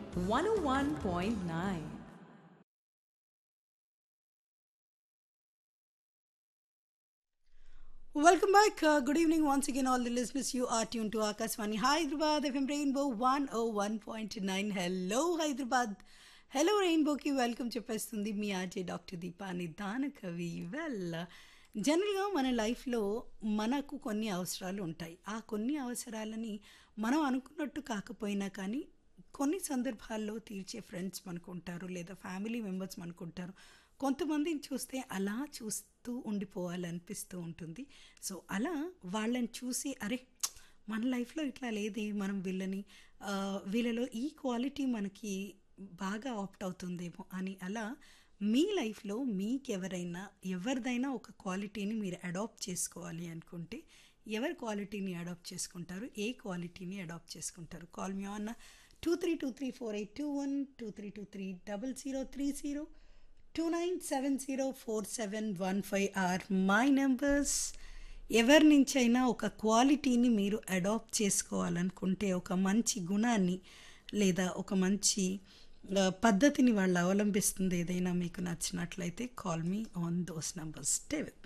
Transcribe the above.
101.9. Welcome back. Uh, good evening once again, all the listeners. You are tuned to Akaswani Hyderabad FM Rainbow 101.9. Hello, Hyderabad. Hello రెయిన్బోకి welcome చెప్పేస్తుంది మీ RJ doctor Deepa నిదాన కవి well జనరల్గా మన లైఫ్లో మనకు కొన్ని అవసరాలు ఉంటాయి ఆ కొన్ని అవసరాలని మనం అనుకున్నట్టు కాకపోయినా కానీ కొన్ని సందర్భాల్లో తీర్చే ఫ్రెండ్స్ మనకు ఉంటారు లేదా ఫ్యామిలీ మెంబర్స్ మనకు ఉంటారు కొంతమందిని చూస్తే అలా చూస్తూ ఉండిపోవాలనిపిస్తూ ఉంటుంది సో అలా వాళ్ళని చూసి అరే మన లైఫ్లో ఇట్లా లేదే మనం వీళ్ళని ఆ, వీళ్ళలో ఈ క్వాలిటీ మనకి బాగా ఆప్ట్ అవుతుందేమో అని అలా మీ లైఫ్లో మీకెవరైనా ఎవరిదైనా ఒక క్వాలిటీని మీరు అడాప్ట్ చేసుకోవాలి అనుకుంటే ఎవరి క్వాలిటీని అడాప్ట్ చేసుకుంటారు ఏ క్వాలిటీని అడాప్ట్ చేసుకుంటారు call me on two three two three four eight two one two three two three double zero three zero two nine seven zero four seven one five or my numbers ఎవరి నుంచైనా ఒక క్వాలిటీని మీరు adapt చేసుకోవాలనుకుంటే ఒక మంచి గుణాన్ని లేదా ఒక మంచి ఆ, పద్ధతిని వాళ్ళు అవలంబిస్తుంది ఏదైనా మీకు నచ్చినట్లయితే call me on those numbers stay with